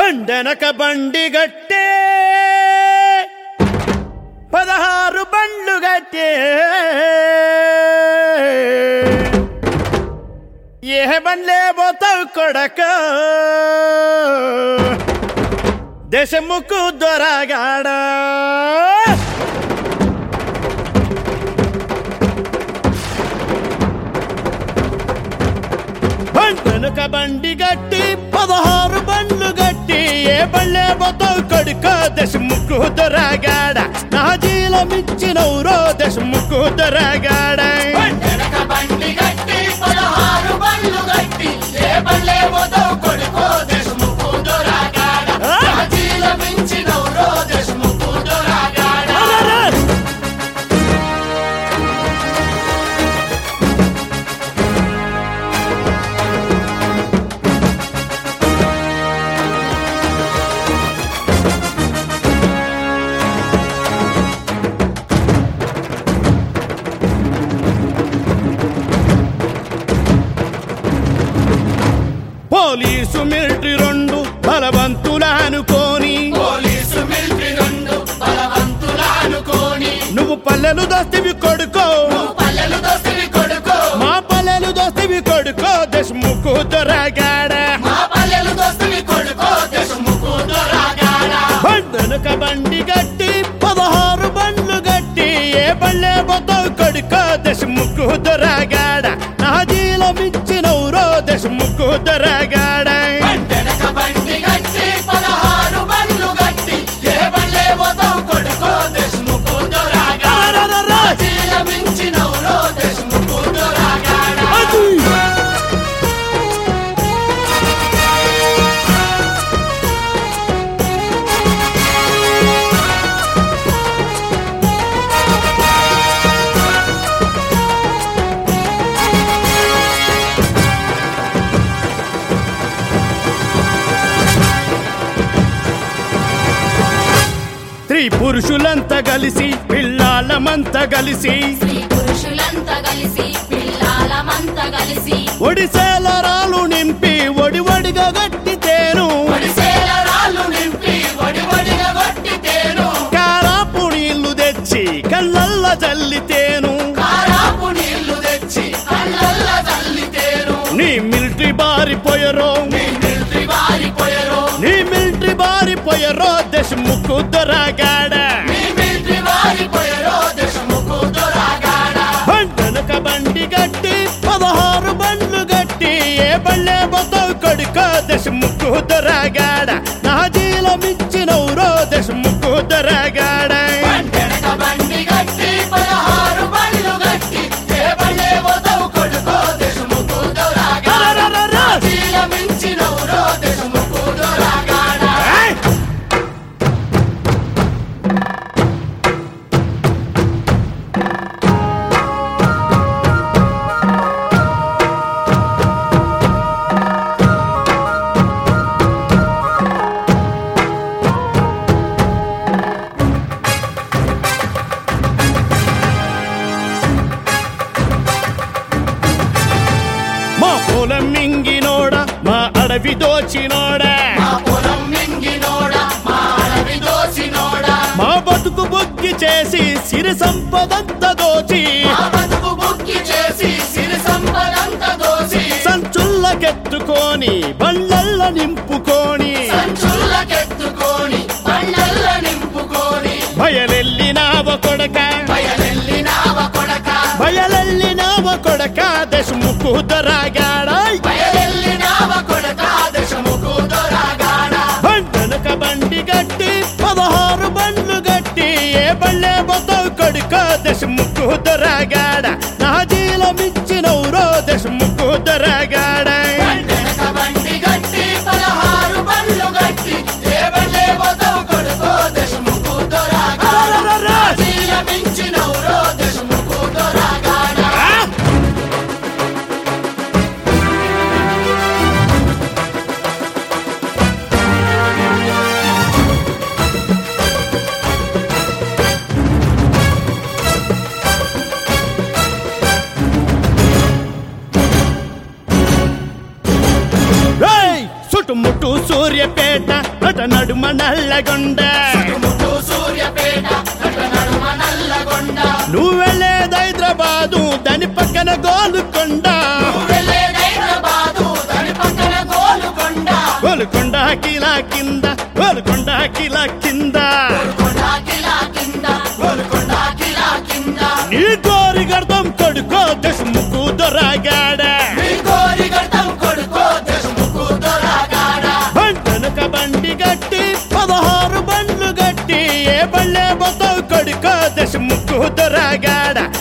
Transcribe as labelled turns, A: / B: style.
A: బండెనక బండి గట్టే పదహారు బండ్లు గట్టే ఏ బండ్లే పోతావు కొడక దేశముకు దొరగాడా బండెనక బండి గట్టి పదహారు బండ్లు గట్టి ఏ బళ్ళే పోతావు కొడుక దశముక్కు దొరగాడ నా జీలమిచ్చినవురో దశముక్కు దొరగాడ
B: వెనక బండి గట్టి పదహారు బండ్లు గట్టి ఏ బండ్లే పోతావు కొడుకో దేశముఖు దొరగాడ రాజీల మించినవురో దేశముఖు దొరగాడ
A: పోలీసు మిలిటరీ రెండు బలవంతుల అనుకోని
B: పోలీసు మిలిటరీ రెండు బలవంతుల అనుకోని
A: నువ్వు పల్లెలు దోస్తివి కొడుకో
B: పల్లెలు దోసిరి కొడుకో
A: మా పల్లెలు దోస్తివి కొడుకో దశముక్కు దొరగాడ
B: మా పల్లెలు దోసిరి కొడుకో దేశముఖు దొరగాడ
A: బండెనక బండి గట్టి పదహారు బండ్లు గట్టి ఏ బళ్ళే పోతావు కొడుకో దశముక్కు దొరగాడ నా జీలమిచ్చినవురో దశముక్కు దొరగాడ
B: వెనక బండి గట్టి పదహారు బండ్లు గట్టి ఏ బండ్లే పోతావు కొడుకో దేశముఖు దొరగాడ రాజీల మించినవురో దేశముఖు దొరగాడ
A: అది స్త్రీ పురుషులంతా కలిసి పిల్లాలమంతా కలిసి
C: స్త్రీ పురుషులంతా కలిసి పిల్లాలమంతా కలిసి
A: ఒడిసేల రాళ్ళు నింపి ఒడి ఒడిగా గట్టితేను
B: ఒడిసేల రాళ్ళు నింపి వడి వడిగా కొట్టితేను
A: కారాపు నీళ్లు తెచ్చి కళ్ళల్ల జల్లితేను
B: కారాపు నీళ్లు తెచ్చి కళ్ళల్ల చల్లితేను
A: నీ మిలిటరీ బారిపోయరో
B: నీ మిలిటరీ వారిపోయరు
A: నీ మిలిటరీ బారిపోయరో దశముక్కు దొరగాడ
B: నీ మిలిటరీ వారిపోయరు దేశముఖు దొరగాడ
A: బండనక బండి గట్టి పదహారు బండ్లు గట్టి ఏ బళ్ళే పోతావు కొడుకో దశముక్కు దొరగాడ నా జీలమిచ్చినవురో దశముక్కు దొరగాడ
B: వెనక బండి గట్టి పదహారు బండ్లు గట్టి ఏ బండ్లే పోతావు కొడుకో దేశముఖు దొరగాడ చీల మించినవురో దేశముఖు దొరగాడ
A: ఏయ్! మా పొలం మింగినోడ మా అడవి దోచినోడ
B: మా పొలం మింగినోడా మా అడవి దోసినోడా
A: మా బతుకు బొగ్గి చేసి సిరి సంపదంత దోచి
B: మా బతుకు బుక్కి చేసి సిరి సంపదంత దోసి
A: సంచుల్లకెత్తుకొని బండ్లల్ల నింపుకొని
B: సంచుల్లకెత్తుకొని బండల్ల నింపుకొని
A: బయలెల్లినావ కొడక
B: బయలెల్లినావ కొడక
A: బయలెల్లినావ కొడక దశముకు దొరగాడ
B: బయలెల్లినావ కొడక దశముకు దొరగాడ
A: బండనక బండి గట్టి పదహారు బండ్లు గట్టి ఏ బళ్ళే పోతావు కొడుక దశముకు దొరగాడ నా జీలమిచ్చినవురో దశముకు దొరగాడ
B: వెనక బండి గట్టి పదహారు బండ్లు గట్టి ఏ బండ్లే పోతావు కొడుకో దశముకు దొరగాడ చీల మించినవురో దశముకు దొరగాడ
A: నడుమ నల్లగొండ
B: ముట్టు సూర్యపేట నట నడుమ నల్లగొండ
A: నువ్వు వెళ్ళేది హైదరాబాదు దాని పక్కన గోలుకొండ
B: వెళ్ళేది హైదరాబాదు దాని పక్కన గోలుకొండ
A: గోలుకొండ కిలా కింద గోలుకొండ కిలా కింద
B: గోల్కొండ కిలా కింద గోల్కొండ కిలా కింద
A: నీ గోరి గర్దం కొడుకో దశముకు దొరగాడ
B: మీ కోరి గడ్డం కొడుకో దేశముకు దొరగాడ
A: బంటనుక బండి గట్టి పదహారు బండ్లు గట్టి ఏ బళ్ళే మొత్తం కొడుకో దశముకు దొరగాడ